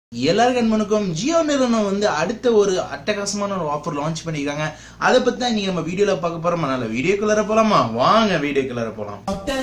எல்லாருக்கும் அன்பனுக்கும் ஜியோ நிறுவனம் வந்து அடுத்த ஒரு அட்டகாசமான ஒரு ஆஃபர் லான்ச் பண்ணியிருக்காங்க அதை பத்தி தான் நீங்க நம்ம வீடியோல பார்க்க போறோம் அதனால வீடியோக்குள்ளார போலாமா வாங்க வீடியோக்குள்ளார போலாம்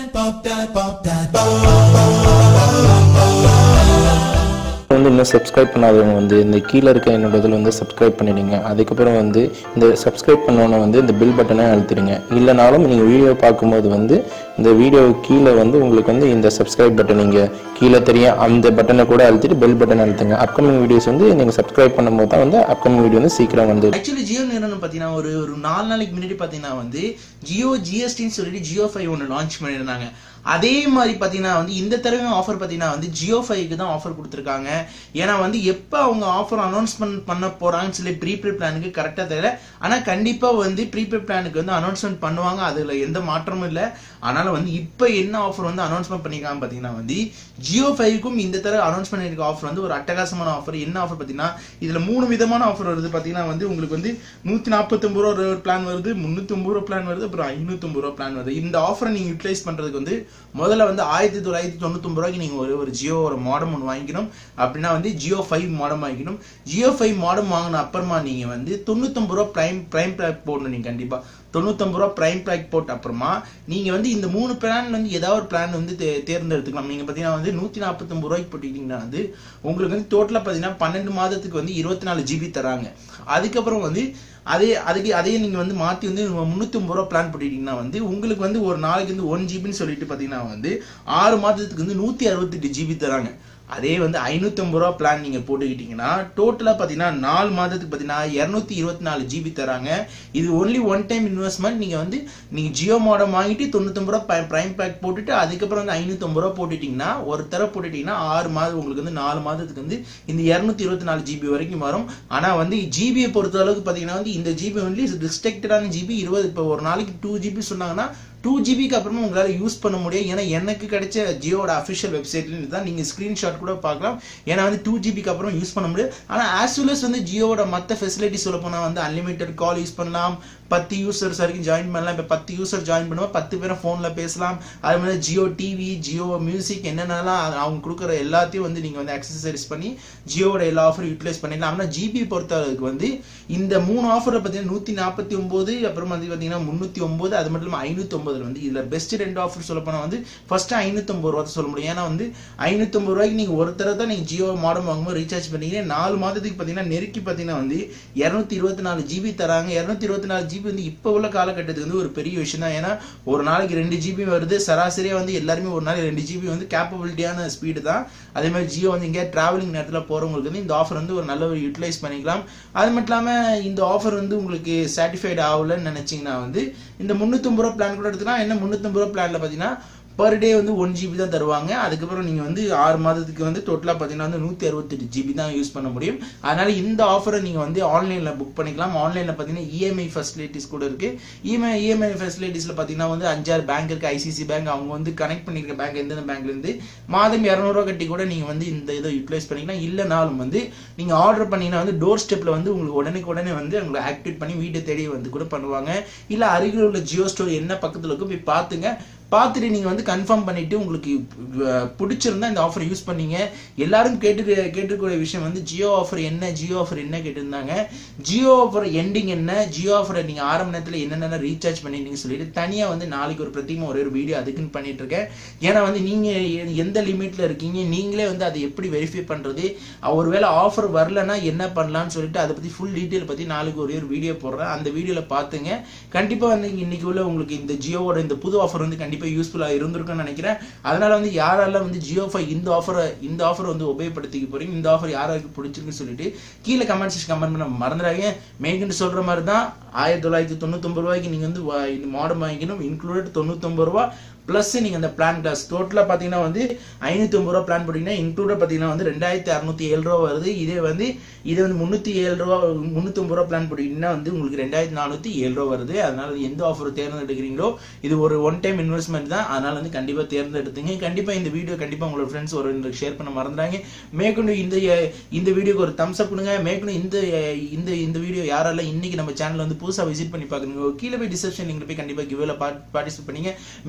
வந்து இன்னும் சப்ஸ்கிரைப் பண்ணாதவங்க வந்து இந்த கீழே இருக்க என்னோட இதில் வந்து சப்ஸ்கிரைப் பண்ணிடுங்க அதுக்கப்புறம் வந்து இந்த சப்ஸ்கிரைப் பண்ணோன்னே வந்து இந்த பில் பட்டனை அழுத்திடுங்க இல்லைனாலும் நீங்கள் வீடியோ பார்க்கும்போது வந்து இந்த வீடியோ கீழே வந்து உங்களுக்கு வந்து இந்த சப்ஸ்கிரைப் பட்டன் நீங்கள் கீழே தெரியும் அந்த பட்டனை கூட அழுத்திட்டு பெல் பட்டன் அழுத்துங்க அப்கமிங் வீடியோஸ் வந்து நீங்கள் சப்ஸ்கிரைப் பண்ணும்போது தான் வந்து அப்கமிங் வீடியோ வந்து சீக்கிரம் வந்து ஆக்சுவலி ஜியோ நிறுவனம் பாத்தீங்கன்னா ஒரு ஒரு நாலு நாளைக்கு முன்னாடி பாத்தீங்கன்னா வந்து ஜியோ ஜிஎஸ்டின்னு சொல்லிட்டு ஜியோ ஃபைவ் ஒன்று லான்ச் பண்ணியிருந்தாங்க அதே மாதிரி பாத்தீங்கன்னா வந்து இந்த தடவை ஆஃபர் பாத்தீங்கன்னா வந்து ஜியோ ஃபைவ்க்கு தான் ஆஃபர் கொடுத்துருக்காங்க ஏன்னா வந்து எப்போ அவங்க ஆஃபர் அனௌன்ஸ்மெண்ட் பண்ண போறாங்கன்னு சொல்லி ப்ரீபெய்ட் பிளானுக்கு கரெக்டாக தெரியல ஆனா கண்டிப்பா வந்து ப்ரீபெய்ட் பிளானுக்கு வந்து அனௌன்ஸ்மெண்ட் பண்ணுவாங்க அதுல எந்த மாற்றமும் இல்லை அதனால வந்து இப்போ என்ன ஆஃபர் வந்து அனௌன்ஸ்மெண்ட் பண்ணிருக்காங்க பாத்தீங்கன்னா வந்து ஜியோ ஃபைவ்க்கும் இந்த தடவை அனௌன்ஸ் பண்ணிருக்க ஆஃபர் வந்து ஒரு அட்டகாசமான ஆஃபர் என்ன ஆஃபர் பாத்தீங்கன்னா இதுல மூணு விதமான ஆஃபர் வருது பாத்தீங்கன்னா வந்து உங்களுக்கு வந்து நூத்தி நாற்பத்தொம்பது ரூபா ஒரு பிளான் வருது முன்னூத்தி ஒன்பது ரூபா பிளான் வருது அப்புறம் ஐநூத்தி ரூபா பிளான் வருது இந்த ஆஃபரை நீங்க யூட்டிலைஸ் பண்றதுக்கு வந்து முதல்ல வந்து ஆயிரத்தி தொள்ளாயிரத்தி தொண்ணூத்தொம்பது ரூபாய்க்கு நீங்க ஒரு ஒரு ஜியோவோட மாடம் ஒன்று வாங்கிக்கணும் அப்படின்னா வந்து ஜியோ ஃபைவ் மாடம் வாங்கிக்கணும் ஜியோ ஃபைவ் மாடம் வாங்கின அப்புறமா நீங்க வந்து தொண்ணூத்தொம்பது ரூபா பிரைம் பிரைம் பேக் போடணும் நீங்க கண்டிப்பா தொண்ணூத்தொம்பது ரூபா பிரைம் பேக் போட்ட அப்புறமா நீங்க வந்து இந்த மூணு பிளான் வந்து ஏதாவது ஒரு பிளான் வந்து தே- தேர்ந்தெடுத்துக்கலாம் நீங்க பாத்தீங்கன்னா வந்து நூத்தி நாற்பத்தொம்பது ரூபாய்க்கு போட்டுக்கிட்டீங்கன்னா வந்து உங்களுக்கு வந்து டோட்டலா பாத்தீங்கன்னா பன்னெண்டு மாதத்துக்கு வந்து இருபத்தி நாலு ஜிபி தராங்க அதுக்கப்புறம் வந்து அதே அதுக்கு அதே நீங்க வந்து மாத்தி வந்து முன்னூத்தி ஐம்பது ரூபா பிளான் போட்டுட்டீங்கன்னா வந்து உங்களுக்கு வந்து ஒரு நாளைக்கு வந்து ஒன் ஜிபின்னு சொல்லிட்டு பாத்தீங்கன்னா வந்து ஆறு மாதத்துக்கு வந்து நூத்தி அறுபத்தெட்டு ஜிபி தராங்க அதே வந்து ஐநூத்தி ஐம்பது ரூபா பிளான் நீங்க போட்டுக்கிட்டீங்கன்னா டோட்டலா பாத்தீங்கன்னா நாலு மாதத்துக்கு பாத்தீங்கன்னா இருநூத்தி இருபத்தி நாலு ஜிபி தராங்க இது ஒன்லி ஒன் டைம் இன்வெஸ்ட்மெண்ட் நீங்க வந்து நீங்க ஜியோ மாடம் வாங்கிட்டு தொண்ணூத்தொம்பது ரூபா பிரைம் பேக் போட்டுட்டு அதுக்கப்புறம் வந்து ஐநூத்தி ஐம்பது ரூபா போட்டுட்டீங்கன்னா ஒரு தர போட்டுட்டீங்கன்னா ஆறு மாதம் உங்களுக்கு வந்து நாலு மாதத்துக்கு வந்து இந்த இருநூத்தி இருபத்தி நாலு ஜிபி வரைக்கும் வரும் ஆனா வந்து ஜிபியை பொறுத்த அளவுக்கு பாத்தீங்கன்னா வந்து இந்த ஜிபி வந்து ரிஸ்ட்ரிக்டடான ஜிபி இருபது இப்போ ஒரு நாளைக்கு டூ ஜிபி சொன்னாங்கன்னா டூ ஜிபிக்கு அப்புறமா உங்களால யூஸ் பண்ண முடியும் ஏன்னா எனக்கு கிடைச்ச ஜியோட அஃபிஷியல் வெப்சைட்ல தான் நீங்க ஸ்கிரீன்ஷாட் கூட பார்க்கலாம் ஏன்னா வந்து டூ ஜிபிக்கு அப்புறம் யூஸ் பண்ண முடியும் ஆனா ஆஸ் வெல் வந்து ஜியோட மத்த ஃபெசிலிட்டி சொல்ல போனா வந்து அன்லிமிட்டட் கால் யூஸ் பண்ணலாம் பத்து யூசர்ஸ் வரைக்கும் ஜாயின் பண்ணலாம் இப்போ பத்து யூசர் ஜாயின் பண்ணுவோம் பத்து பேரும் ஃபோனில் பேசலாம் அது மாதிரி ஜியோ டிவி ஜியோ மியூசிக் என்னென்னலாம் அது அவங்க கொடுக்குற எல்லாத்தையும் வந்து நீங்கள் வந்து அக்சசரிஸ் பண்ணி ஜியோட எல்லா ஆஃபரும் யூட்டிலைஸ் பண்ணிடலாம் ஆனால் ஜிபி பொறுத்த அளவுக்கு வந்து இந்த மூணு ஆஃபரை பார்த்தீங்கன்னா நூற்றி நாற்பத்தி ஒம்பது அப்புறம் வந்து பார்த்தீங்கன்னா முந்நூற்றி ஒம்பது அது மட்டும் இல்லாமல் ஐநூற்றி ஒம்பதுல வந்து இதில் பெஸ்ட் ரெண்டு ஆஃபர் சொல்ல போனால் வந்து ஃபர்ஸ்ட் ஐநூற்றம்பது ரூபா தான் சொல்ல முடியும் ஏன்னா வந்து ஐநூற்றம்பது ரூபாய்க்கு நீங்கள் ஒரு தடவை தான் நீங்கள் ஜியோ மாடம் வாங்கும்போது ரீசார்ஜ் பண்ணீங்க நாலு மாதத்துக்கு பார்த்தீங்கன்னா நெருக்கி பார்த்தீங்கன்னா வந்து இரநூத்தி இருபத்தி நாலு ஜிபி தராங்க இரநூத்தி இருபத்தி நாலு ஜிபி வந்து இப்போ உள்ள காலகட்டத்துக்கு வந்து ஒரு பெரிய விஷயம் தான் ஏன்னா ஒரு நாளைக்கு ரெண்டு ஜிபி வருது சராசரியாக வந்து எல்லாருமே ஒரு நாளைக்கு ரெண்டு ஜிபி வந்து கேப்பபிலிட்டியான ஸ்பீடு தான் அதே மாதிரி ஜியோ வந்து எங்கேயா டிராவலிங் நேரத்தில் போகிறவங்களுக்கு வந்து இந்த ஆஃபர் வந்து ஒரு நல்ல ஒரு யூட்டிலைஸ் பண்ணிக்கலாம் அது மட்டும் இல்லாமல் இந்த ஆஃபர் வந்து உங்களுக்கு சாட்டிஸ்ஃபைட் ஆகலன்னு நினச்சிங்கன்னா வந்து இந்த முந்நூற்றம்பது ரூபா பிளான் கூட எடுத்துக்கலாம் என்ன முந்நூற்றம்பது ரூபா பிளானில் பார்த்தீங்கன்னா பர் டே வந்து ஒன் ஜிபி தான் தருவாங்க அதுக்கப்புறம் நீங்கள் வந்து ஆறு மாதத்துக்கு வந்து டோட்டலாக பார்த்தீங்கன்னா வந்து நூற்றி அறுபத்தெட்டு ஜிபி தான் யூஸ் பண்ண முடியும் அதனால இந்த ஆஃபரை நீங்கள் வந்து ஆன்லைனில் புக் பண்ணிக்கலாம் ஆன்லைனில் பார்த்தீங்கன்னா இஎம்ஐ ஃபெசிலிட்டிஸ் கூட இருக்கு இஎம்ஐ இஎம்ஐ ஃபெசிலிட்டிஸில் பார்த்தீங்கன்னா வந்து அஞ்சாறு பேங்க் இருக்கு ஐசிசி பேங்க் அவங்க வந்து கனெக்ட் பண்ணியிருக்க பேங்க் எந்தெந்த பேங்க்லேருந்து மாதம் இரநூறுவா கட்டி கூட நீங்கள் வந்து இந்த இதை யூட்டிலைஸ் பண்ணிக்கலாம் இல்லைனாலும் வந்து நீங்கள் ஆர்டர் பண்ணீங்கன்னா வந்து டோர் ஸ்டெப்பில் வந்து உங்களுக்கு உடனே உடனே வந்து உங்களை ஆக்டிவேட் பண்ணி வீட்டை தேடி வந்து கூட பண்ணுவாங்க இல்லை அருகில் உள்ள ஜியோ ஸ்டோர் என்ன பக்கத்தில் இருக்கோ போய் பார்த்துங்க பார்த்துட்டு நீங்கள் வந்து கன்ஃபார்ம் பண்ணிட்டு உங்களுக்கு அஹ், பிடிச்சிருந்தா இந்த ஆஃபர் யூஸ் பண்ணீங்க எல்லாரும் கேட்டு கேட்டுக்கூடிய விஷயம் வந்து ஜியோ ஆஃபர் என்ன ஜியோ ஆஃபர் என்ன கேட்டிருந்தாங்க ஜியோ ஆஃபர் எண்டிங் என்ன ஜியோ ஆஃபரை நீங்கள் ஆரம்ப நேரத்தில் என்னென்ன ரீசார்ஜ் பண்ணிட்டீங்கன்னு சொல்லிட்டு தனியாக வந்து நாளைக்கு ஒரு பிரத்தியமாக ஒரே ஒரு வீடியோ அதுக்குன்னு பண்ணிட்டு இருக்கேன் ஏன்னா வந்து நீங்கள் எந்த லிமிட்ல இருக்கீங்க நீங்களே வந்து அதை எப்படி வெரிஃபை பண்ணுறது ஒருவேளை ஆஃபர் வரலன்னா என்ன பண்ணலாம்னு சொல்லிட்டு அதை பற்றி ஃபுல் டீட்டெயில் பற்றி நாளைக்கு ஒரே ஒரு வீடியோ போடுறேன் அந்த வீடியோவில் பார்த்துங்க கண்டிப்பாக வந்து இன்னைக்கு உள்ள உங்களுக்கு இந்த ஜியோவோட இந்த புது ஆஃபர் வந்து கண்டிப்பாக யூஸ்ஃபுல்லாக இருந்திருக்கும்னு நினைக்கிறேன் அதனால வந்து யாரெல்லாம் வந்து ஜியோ ஃபைவ் இந்த ஆஃபரை இந்த ஆஃபர் வந்து உபயோகப்படுத்திக்க போறீங்க இந்த ஆஃபர் யாராருக்கு பிடிச்சிருக்குன்னு சொல்லிட்டு கீழே கமெண்ட் செக்ஷன் கமெண்ட் பண்ண மறந்துடாங்க மேற்கொண்டு சொல்ற மாதிரி தான் ஆயிரத்தி தொள்ளாயிரத்தி தொண்ணூத்தொம்பது ரூபாய்க்கு நீங்க வந்து வா- இந்த மாடம் வாங்கிக்கணும் இன்க்ளூடட் தொண்ணூத்தொம்பது ரூபா ப்ளஸ் நீங்க அந்த பிளான் கிளாஸ் டோட்டலா பாத்தீங்கன்னா வந்து ஐநூத்தி ஒன்பது ரூபா பிளான் போட்டீங்கன்னா இன்க்ளூடட் பாத்தீங்கன்னா வந்து ரெண்டாயிரத்தி அறுநூத்தி ஏழு ரூபா வருது இதே வந்து இது வந்து முன்னூத்தி ஏழு ரூபா முன்னூத்தி ஒன்பது ரூபா பிளான் போட்டீங்கன்னா வந்து உங்களுக்கு ரெண்டாயிரத்தி நானூத்தி ஏழு ரூபா வருது அதனால எந்த ஆஃபர் தேர்ந்தெடுக்கிறீங்களோ இது ஒரு ஒன் டைம் இன்வெஸ்ட்மெண்ட் தான் அதனால வந்து கண்டிப்பா தேர்ந்தெடுத்துங்க கண்டிப்பா இந்த வீடியோ கண்டிப்பா உங்களோட ஃப்ரெண்ட்ஸ் ஒரு ஷேர் பண்ண மறந்துடாங்க மேற்கொண்டு இந்த அஹ், இந்த வீடியோக்கு ஒரு தம்ஸ் அப் கொடுங்க மேற்கொண்டு இந்த அஹ், இந்த இந்த வீடியோ யாரெல்லாம் இன்னைக்கு நம்ம சேனல் வந்து புதுசா விசிட் பண்ணி பாக்குறீங்க கீழே போய் டிஸ்கிரிப்ஷன் லிங்க்ல போய் கண்டிப்பா கிவ்ல பார்ட்டிசிபேட் பண்ணீங்க மேற்கொண்டு நம்ம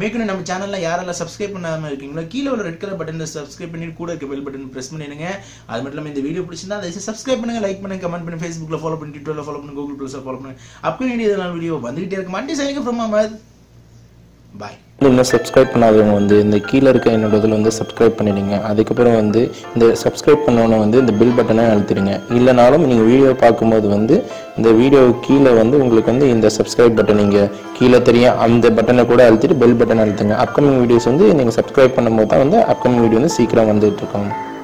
சேனல்ல யாரெல்லாம் சப்ஸ்கிரைப் பண்ணாம இருக்கீங்களோ கீழே உள்ள ரெட் கலர் பட்டன் சப்ஸ்கிரைப் பண்ணிட்டு கூட இருக்க பெல் பட்டன் பிரஸ் பண்ணிடுங்க அது மட்டும் இல்லாம இந்த வீடியோ பிடிச்சிருந்தா அதை சப்ஸ்கிரைப் பண்ணுங்க லைக் பண்ணுங்க கமெண்ட் பண்ணி ஃபேஸ்புக்ல ஃபாலோ பண்ணி ட்விட்டர்ல ஃபாலோ பண்ணுங்க கூகுள் பிளஸ்ல ஃபாலோ பண்ணுங்க அப்கமிங் வீடியோ வந்துகிட்டே இருக்கு மண்டி சைனிங்க ஃப்ரம் அமர் பாய் வந்து இன்னும் சப்ஸ்கிரைப் பண்ணாதவங்க வந்து இந்த கீழே இருக்க என்னோட இதில் வந்து சப்ஸ்கிரைப் பண்ணிடுங்க அதுக்கப்புறம் வந்து இந்த சப்ஸ்கிரைப் பண்ணோன்னே வந்து இந்த பில் பட்டனை அழுத்திடுங்க இல்லைனாலும் நீங்கள் வீடியோ பார்க்கும்போது வந்து இந்த வீடியோ கீழே வந்து உங்களுக்கு வந்து இந்த சப்ஸ்கிரைப் பட்டன் நீங்கள் கீழே தெரியும் அந்த பட்டனை கூட அழுத்திட்டு பெல் பட்டன் அழுத்துங்க அப்கமிங் வீடியோஸ் வந்து நீங்கள் சப்ஸ்கிரைப் பண்ணும்போது தான் வந்து அப்கமிங் வீடியோ வந்து சீக்கிரம் வந்துட்டு இருக்கோம்